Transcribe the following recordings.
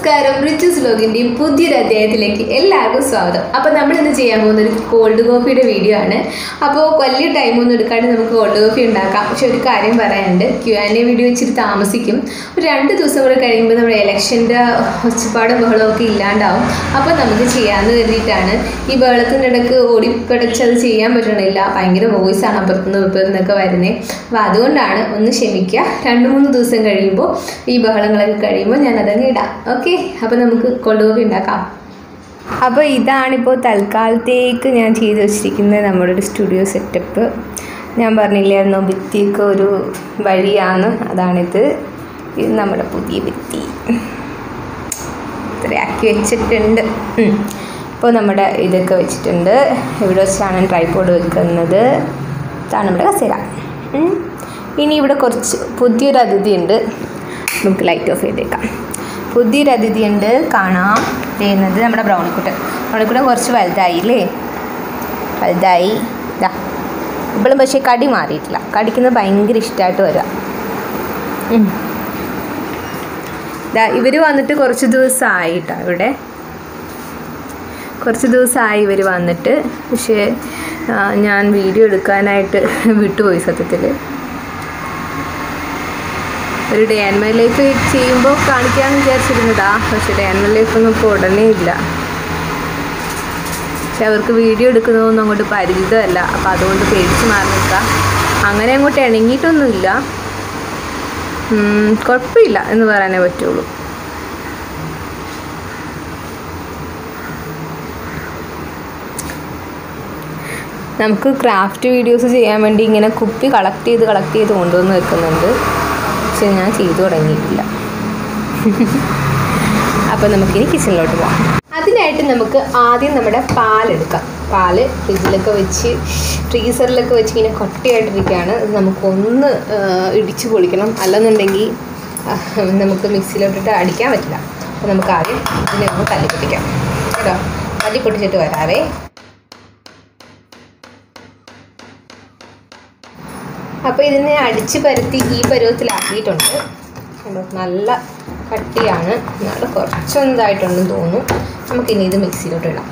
നമസ്കാരം റിച്ചസ് ലോഗിൻ്റെയും പുതിയൊരു അധ്യായത്തിലേക്ക് എല്ലാവർക്കും സ്വാഗതം അപ്പോൾ നമ്മൾ ഇന്ന് ചെയ്യാൻ പോകുന്ന ഒരു കോൾഡ് കോഫിയുടെ വീഡിയോ ആണ് അപ്പോൾ വലിയ ടൈമൊന്നും എടുക്കാണ്ട് നമുക്ക് കോൾഡ് കോഫി ഉണ്ടാക്കാം പക്ഷെ ഒരു കാര്യം പറയാനുണ്ട് ക്യു ആൻ എ വീഡിയോ ഇച്ചിരി താമസിക്കും ഒരു രണ്ട് ദിവസം കൂടെ കഴിയുമ്പോൾ നമ്മുടെ ഇലക്ഷൻ്റെ ഒച്ചപ്പാടും ബഹളവും ഒക്കെ ഇല്ലാണ്ടാവും അപ്പോൾ നമുക്ക് ചെയ്യാമെന്ന് കരുതിയിട്ടാണ് ഈ ബഹളത്തിൻ്റെ ഇടയ്ക്ക് ഓടിപ്പടച്ച് അത് ചെയ്യാൻ പറ്റണില്ല ഭയങ്കര വോയിസ് ആണ് അപ്പുറത്തുനിന്ന് ഇപ്പുറത്തുനിന്നൊക്കെ വരുന്നത് അപ്പോൾ അതുകൊണ്ടാണ് ഒന്ന് ക്ഷമിക്കുക രണ്ട് മൂന്ന് ദിവസം കഴിയുമ്പോൾ ഈ ബഹളങ്ങളൊക്കെ കഴിയുമ്പോൾ ഞാൻ അതങ്ങ് ഇടാം ഓക്കെ അപ്പോൾ നമുക്ക് കോൾഡ് കോഫി ഉണ്ടാക്കാം അപ്പോൾ ഇതാണിപ്പോൾ തൽക്കാലത്തേക്ക് ഞാൻ ചെയ്ത് വെച്ചിരിക്കുന്നത് നമ്മുടെ ഒരു സ്റ്റുഡിയോ സെറ്റപ്പ് ഞാൻ പറഞ്ഞില്ലായിരുന്നോ ഭിത്തിയൊക്കെ ഒരു വഴിയാണ് അതാണിത് ഇത് നമ്മുടെ പുതിയ ഭിത്തി ഇത്രയാക്കി വെച്ചിട്ടുണ്ട് ഉം. ഇപ്പോൾ നമ്മുടെ ഇതൊക്കെ വെച്ചിട്ടുണ്ട് ഇവിടെ വെച്ചാണ് ട്രൈപോഡ് വെക്കുന്നത് ഇതാണ് നമ്മുടെ കസേര ഉം. ഇനി ഇവിടെ കുറച്ച് പുതിയൊരു അതിഥി ഉണ്ട് നമുക്ക് ലൈറ്റ് ഓഫ് ചെയ്തേക്കാം പുതിയൊരു അതിഥി ഉണ്ട് കാണാം ചെയ്യുന്നത് നമ്മുടെ ബ്രൗണിക്കുട്ടൻ ബ്രൗണിക്കുട്ടൻ കുറച്ച് വലുതായി അല്ലേ വലുതായി ഇതാ ഇപ്പോഴും പക്ഷേ കടി മാറിയിട്ടില്ല കടിക്കുന്നത് ഭയങ്കര ഇഷ്ടമായിട്ട് വരിക ഉം. ദാ ഇവർ വന്നിട്ട് കുറച്ച് ദിവസമായിട്ടാണ് ഇവിടെ കുറച്ച് ദിവസമായി ഇവർ വന്നിട്ട് പക്ഷേ ആ, ഞാൻ വീഡിയോ എടുക്കാനായിട്ട് വിട്ടുപോയി സത്യത്തിൽ ഒരു ഡേ ആൻഡ് മൈ ലൈഫ് ചെയ്യുമ്പോൾ കാണിക്കാമെന്ന് വിചാരിച്ചിരുന്നതാ പക്ഷേ ഡേ ആൻഡ് മൈ ലൈഫൊന്നും ഇപ്പോൾ ഉടനെ ഇല്ല പക്ഷെ അവർക്ക് വീഡിയോ എടുക്കുന്നതൊന്നും അങ്ങോട്ട് പരിചിതമല്ല അപ്പോൾ അതുകൊണ്ട് പേടിച്ച് മാറി നിൽക്കാം അങ്ങനെ അങ്ങോട്ട് ഇണങ്ങിയിട്ടൊന്നുമില്ല ഉം, കുഴപ്പമില്ല എന്ന് പറയാനേ പറ്റുള്ളൂ നമുക്ക് ക്രാഫ്റ്റ് വീഡിയോസ് ചെയ്യാൻ വേണ്ടി ഇങ്ങനെ കുപ്പി കളക്ട് ചെയ്ത് കളക്ട് ചെയ്ത് കൊണ്ടുവന്ന് വെക്കുന്നുണ്ട് പക്ഷെ ഞാൻ ചെയ്തു തുടങ്ങിയിട്ടില്ല അപ്പോൾ നമുക്കിനി കിച്ചണിലോട്ട് പോകാം അതിനായിട്ട് നമുക്ക് ആദ്യം നമ്മുടെ പാലെടുക്കാം പാല് ഫ്രിഡ്ജിലൊക്കെ വെച്ച് ഫ്രീസറിലൊക്കെ വെച്ച് ഇങ്ങനെ കട്ടിയായിട്ടിരിക്കുകയാണ് ഇത് നമുക്കൊന്ന് ആ, ഇടിച്ച് പൊളിക്കണം അല്ലെന്നുണ്ടെങ്കിൽ ആ, നമുക്ക് മിക്സിയിലോട്ടിട്ട് അടിക്കാൻ പറ്റില്ല അപ്പോൾ നമുക്ക് ആദ്യം ഇതിനെ ഒന്ന് തല്ലി പൊട്ടിക്കാം കേട്ടോ തല്ലി പൊട്ടിച്ചിട്ട് വരാവേ അപ്പോൾ ഇതിനെ അടിച്ച് പരത്തി ഈ പരുവത്തിലാക്കിയിട്ടുണ്ട് കണ്ടോ? നല്ല കട്ടിയാണ് എന്നാലും കുറച്ചൊന്നതായിട്ടുണ്ടെന്ന് തോന്നുന്നു നമുക്കിനി ഇത് മിക്സിയിലോട്ട് ഇടാം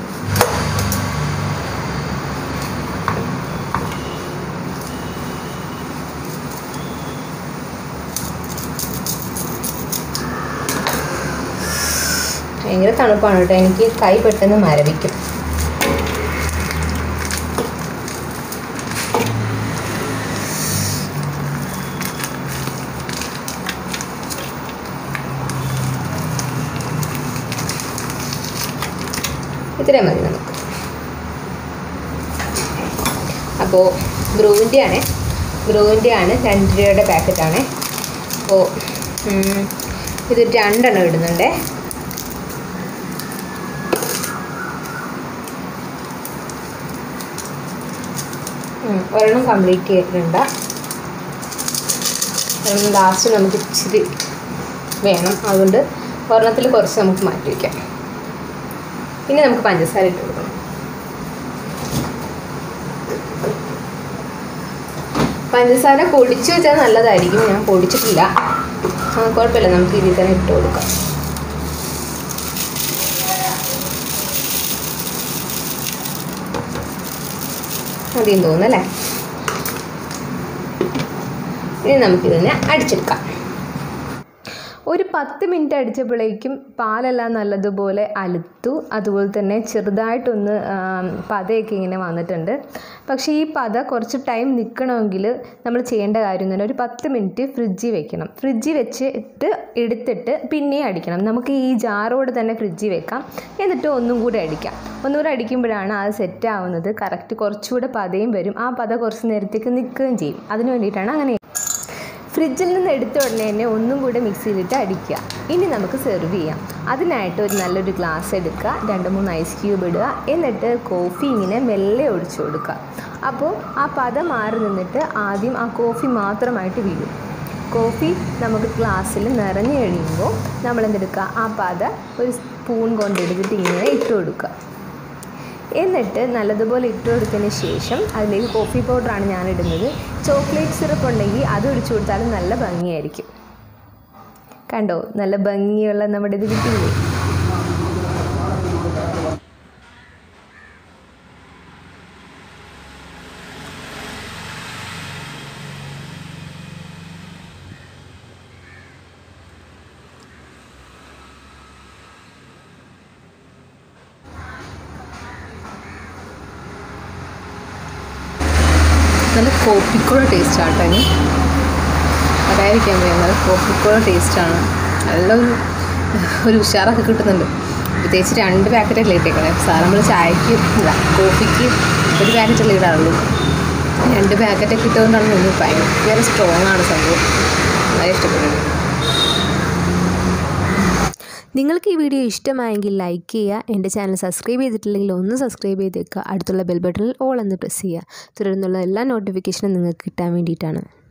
ഭയങ്കര തണുപ്പാണ് കേട്ടോ എനിക്ക് കൈ പെട്ടെന്ന് മരവിക്കും ഇത്രയും മതി നമുക്ക് അപ്പോൾ ബ്രൂവിൻ്റെ ആണ് ബ്രൂവിൻ്റെ ആണ് രണ്ട് രൂപയുടെ പാക്കറ്റാണ് അപ്പോൾ ഉം, ഇത് രണ്ടെണ്ണം ഇടുന്നുണ്ടേ ഉം, ഒരെണ്ണം കംപ്ലീറ്റ് ചെയ്തിട്ടുണ്ട് ഒരെണ്ണം ലാസ്റ്റ് നമുക്ക് ഇച്ചിരി വേണം അതുകൊണ്ട് ഒരെണ്ണത്തിൽ കുറച്ച് നമുക്ക് മാറ്റി വയ്ക്കാം ഇനി നമുക്ക് പഞ്ചസാര ഇട്ട് കൊടുക്കണം പഞ്ചസാര പൊടിച്ചു വെച്ചാൽ നല്ലതായിരിക്കും ഞാൻ പൊടിച്ചിട്ടില്ല ആ കുഴപ്പമില്ല നമുക്ക് ഇതിൽ തന്നെ ഇട്ട് കൊടുക്കാം മതിയും തോന്നുന്നല്ലേ ഇനി നമുക്കിതിനെ അടിച്ചെടുക്കാം ഒരു പത്ത് മിനിറ്റ് അടിച്ചപ്പോഴേക്കും പാലെല്ലാം നല്ലതുപോലെ അലുത്തു അതുപോലെ തന്നെ ചെറുതായിട്ടൊന്ന് ആം, പതയൊക്കെ ഇങ്ങനെ വന്നിട്ടുണ്ട് പക്ഷേ ഈ പത കുറച്ച് ടൈം നിൽക്കണമെങ്കിൽ നമ്മൾ ചെയ്യേണ്ട കാര്യം തന്നെ ഒരു പത്ത് മിനിറ്റ് ഫ്രിഡ്ജിൽ വെക്കണം ഫ്രിഡ്ജിൽ വെച്ചിട്ട് എടുത്തിട്ട് പിന്നെയും അടിക്കണം നമുക്ക് ഈ ജാറോട് തന്നെ ഫ്രിഡ്ജിൽ വെക്കാം എന്നിട്ട് ഒന്നും കൂടെ അടിക്കാം ഒന്നുകൂടെ അടിക്കുമ്പോഴാണ് അത് സെറ്റ് ആവുന്നത് കറക്റ്റ് കുറച്ചുകൂടെ പതയും വരും ആ പത കുറച്ച് നേരത്തേക്ക് നിൽക്കുകയും ചെയ്യും അതിന് വേണ്ടിയിട്ടാണ് അങ്ങനെ ഫ്രിഡ്ജിൽ നിന്ന് എടുത്ത ഉടനെ തന്നെ ഒന്നും കൂടെ മിക്സിയിലിട്ട് അടിക്കുക ഇനി നമുക്ക് സെർവ് ചെയ്യാം അതിനായിട്ട് ഒരു നല്ലൊരു ഗ്ലാസ് എടുക്കുക രണ്ട് മൂന്ന് ഐസ് ക്യൂബ് ഇടുക എന്നിട്ട് കോഫി ഇങ്ങനെ മെല്ലെ ഒഴിച്ചു കൊടുക്കുക അപ്പോൾ ആ പദം മാറി നിന്നിട്ട് ആദ്യം ആ കോഫി മാത്രമായിട്ട് വീഴും കോഫി നമുക്ക് ഗ്ലാസ്സിൽ നിറഞ്ഞു കഴിയുമ്പോൾ നമ്മൾ എന്തെടുക്കുക ആ പത ഒരു സ്പൂൺ കൊണ്ടെടുത്തിട്ട് ഇങ്ങനെ ഇട്ട് കൊടുക്കുക എന്നിട്ട് നല്ലതുപോലെ ഇട്ട് കൊടുത്തതിന് ശേഷം അതിലേക്ക് കോഫി പൗഡറാണ് ഞാൻ ഇടുന്നത് ചോക്ലേറ്റ് സിറപ്പ് ഉണ്ടെങ്കിൽ അത് ഒഴിച്ചു കൊടുത്താലും നല്ല ഭംഗിയായിരിക്കും കണ്ടോ നല്ല ഭംഗിയുള്ള നമ്മുടെ ഇത് കിട്ടിയില്ലേ നല്ല കോപ്പിക്കുള്ള ടേസ്റ്റ് ആട്ടോ ഇനി അതായിരിക്കാൻ വയ്യ നല്ല കോപ്പിക്കുള്ള ടേസ്റ്റാണ് നല്ല ഒരു ഒരു ഉഷാറൊക്കെ കിട്ടുന്നുണ്ട് പ്രത്യേകിച്ച് രണ്ട് പാക്കറ്റല്ലേ ഇട്ടേക്കണേ സാറ് നമ്മൾ ചായക്ക് ഇല്ല കോഫിക്ക് ഒരു പാക്കറ്റല്ലേ ഇടാറുള്ളൂ രണ്ട് പാക്കറ്റൊക്കെ ഇട്ടുകൊണ്ടാണ് നിന്ന് ഭയങ്കര സ്ട്രോങ് ആണ് സംഭവം വളരെ ഇഷ്ടപ്പെട്ടത് നിങ്ങൾക്ക് ഈ വീഡിയോ ഇഷ്ടമായെങ്കിൽ ലൈക്ക് ചെയ്യുക എൻ്റെ ചാനൽ സബ്സ്ക്രൈബ് ചെയ്തിട്ടില്ലെങ്കിൽ ഒന്ന് സബ്സ്ക്രൈബ് ചെയ്തേക്കുക അടുത്തുള്ള ബെൽ ബട്ടണിൽ ഓൾ എന്ന് പ്രസ് ചെയ്യുക തുടർന്നുള്ള എല്ലാ നോട്ടിഫിക്കേഷനും നിങ്ങൾക്ക് കിട്ടാൻ വേണ്ടിയിട്ടാണ്